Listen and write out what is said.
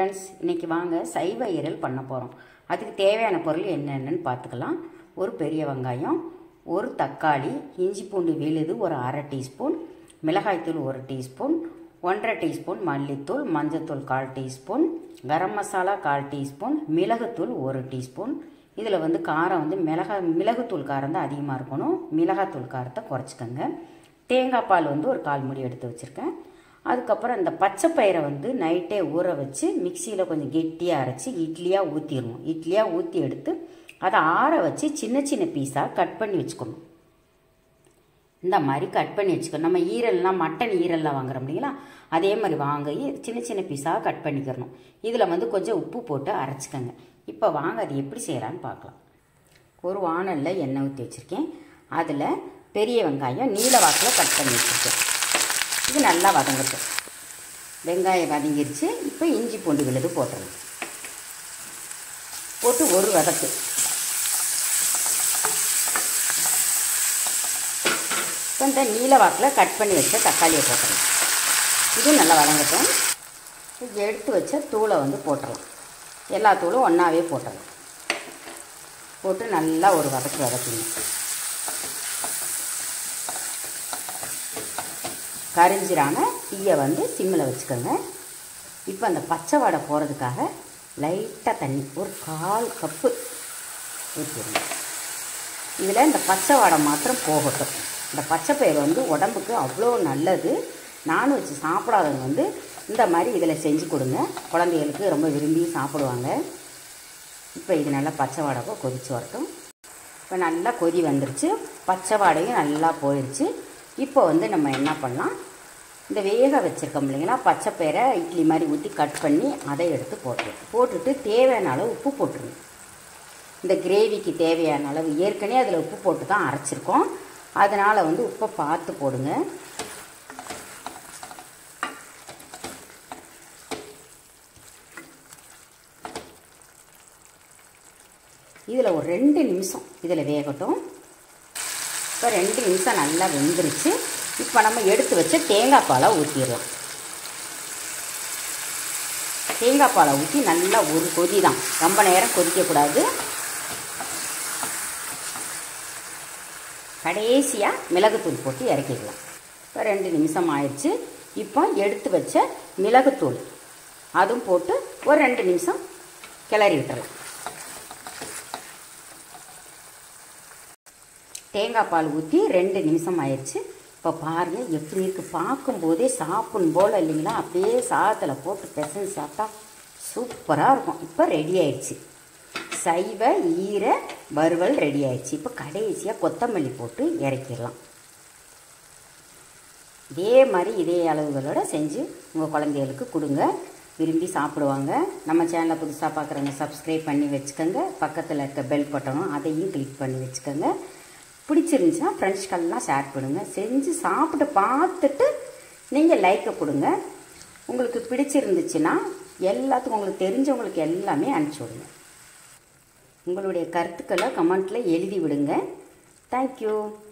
friends இன்றைக்கி வாங்க சைவ ஈரல் பண்ண போகிறோம் அதுக்கு தேவையான பொருள் என்னென்னு பார்த்துக்கலாம் ஒரு பெரிய வெங்காயம் ஒரு தக்காளி இஞ்சி பூண்டு விழுது ஒரு அரை டீஸ்பூன் மிளகாய்த்தூள் ஒரு டீஸ்பூன் ஒன்றரை டீஸ்பூன் மல்லித்தூள் மஞ்சத்தூள் கால் டீஸ்பூன் கரம் மசாலா கால் டீஸ்பூன் மிளகுத்தூள் ஒரு டீஸ்பூன் இதில் வந்து காரம் வந்து மிளகா மிளகுத்தூள் காரம் தான் அதிகமாக இருக்கணும் மிளகாத்தூள் காரத்தை குறைச்சிக்கோங்க தேங்காய் பால் வந்து ஒரு கால் மூடி எடுத்து வச்சுருக்கேன் அதுக்கப்புறம் இந்த பச்சை பயிரை வந்து நைட்டே ஊற வச்சு மிக்சியில் கொஞ்சம் கெட்டியாக அரைச்சி இட்லியாக ஊற்றிடணும் இட்லியாக ஊற்றி எடுத்து அதை ஆற வச்சு சின்ன சின்ன பீஸாக கட் பண்ணி வச்சுக்கணும் இந்த மாதிரி கட் பண்ணி வச்சுக்கணும் நம்ம ஈரல்லாம் மட்டன் ஈரல்லாம் வாங்குறோம் இல்லைங்களா அதே மாதிரி வாங்கி சின்ன சின்ன பீஸாக கட் பண்ணிக்கிறணும் இதில் வந்து கொஞ்சம் உப்பு போட்டு அரைச்சிக்கோங்க இப்போ வாங்க அது எப்படி செய்யலான்னு பார்க்கலாம் ஒரு வானலில் எண்ணெய் ஊற்றி வச்சுருக்கேன் அதில் பெரிய வெங்காயம் நீல வாக்கில் கட் பண்ணி வச்சுருக்கேன் இது நல்லா வதங்கட்டும் வெங்காயம் வதங்கிருச்சு இப்போ இஞ்சி பூண்டு விழுது போட்டுருங்க போட்டு ஒரு வதக்கு இப்போ இந்த நீல வாக்கில் கட் பண்ணி வச்ச தக்காளியை போட்டுருங்க இது நல்லா வதங்கட்டும் எடுத்து வச்ச தூளை வந்து போட்டுடலாம் எல்லா தூளும் ஒன்றாவே போட்டுடலாம் போட்டு நல்லா ஒரு வதக்கு வதக்குங்க கரிஞ்சிராமல் தீயை வந்து சிம்மில் வச்சுக்கோங்க இப்போ அந்த பச்சை வடை போகிறதுக்காக லைட்டாக தண்ணி ஒரு கால் கப்பு ஊற்றிடுங்க இதில் இந்த பச்சை வடை மாத்திரம் போகட்டும் இந்த பச்சை பயிர் வந்து உடம்புக்கு அவ்வளோ நல்லது நானும் வச்சு சாப்பிடாதவங்க வந்து இந்த மாதிரி இதில் செஞ்சு கொடுங்க குழந்தைகளுக்கு ரொம்ப விரும்பி சாப்பிடுவாங்க இப்போ இது நல்லா பச்சை வாடகை கொதிச்சு வரட்டும் இப்போ நல்லா கொதி வந்துருச்சு பச்சை வாடையும் நல்லா போயிடுச்சு இப்போ வந்து நம்ம என்ன பண்ணலாம் இந்த வேக வச்சுருக்கோம் இல்லைங்களா பச்சை பயிரை இட்லி மாதிரி ஊற்றி கட் பண்ணி அதை எடுத்து போட்டுருவோம் போட்டுட்டு தேவையான அளவு உப்பு போட்டுருங்க இந்த கிரேவிக்கு தேவையான அளவு ஏற்கனவே அதில் உப்பு போட்டு தான் அரைச்சிருக்கோம் அதனால் வந்து உப்பை பார்த்து போடுங்க இதில் ஒரு ரெண்டு நிமிஷம் இதில் வேகட்டும் இப்போ ரெண்டு நிமிஷம் நல்லா வெந்துருச்சு இப்போ நம்ம எடுத்து வச்ச தேங்காய் பாலை ஊற்றிடலாம் தேங்காய் பாலை ஊற்றி நல்லா ஒரு கொதி தான் ரொம்ப நேரம் கொதிக்கக்கூடாது கடைசியாக மிளகுத்தூள் போட்டு இறக்கிக்கலாம் இப்போ ரெண்டு நிமிஷம் ஆயிடுச்சு இப்போ எடுத்து வச்ச மிளகுத்தூள் அதுவும் போட்டு ஒரு ரெண்டு நிமிஷம் கிளறி விட்டுறலாம் தேங்காய் பால் ஊற்றி ரெண்டு நிமிஷம் ஆயிடுச்சு இப்போ பாருங்கள் எப்படி இருக்குது பார்க்கும்போதே சாப்பிடும் போல் இல்லைங்களா அப்படியே சாதத்தில் போட்டு பிசைஞ்சு சாப்பிட்டா சூப்பராக இருக்கும் இப்போ ரெடி ஆயிடுச்சு சைவ ஈர வறுவல் ரெடி ஆயிடுச்சு இப்போ கடைசியாக கொத்தமல்லி போட்டு இறக்கிடலாம் இதே மாதிரி இதே அளவுகளோட செஞ்சு உங்கள் குழந்தைகளுக்கு கொடுங்க விரும்பி சாப்பிடுவாங்க நம்ம சேனலை புதுசாக பார்க்குறவங்க சப்ஸ்கிரைப் பண்ணி வச்சுக்கோங்க பக்கத்தில் இருக்க பெல் பட்டனும் அதையும் கிளிக் பண்ணி வச்சுக்கோங்க பிடிச்சிருந்துச்சுன்னா ஃப்ரெண்ட்ஸ்கள்லாம் ஷேர் பண்ணுங்கள் செஞ்சு சாப்பிட்டு பார்த்துட்டு நீங்கள் லைக்கை கொடுங்க உங்களுக்கு பிடிச்சிருந்துச்சுன்னா எல்லாத்துக்கும் உங்களுக்கு தெரிஞ்சவங்களுக்கு எல்லாமே அனுப்பிச்சி விடுங்க உங்களுடைய கருத்துக்களை கமெண்ட்டில் எழுதி விடுங்க தேங்க்யூ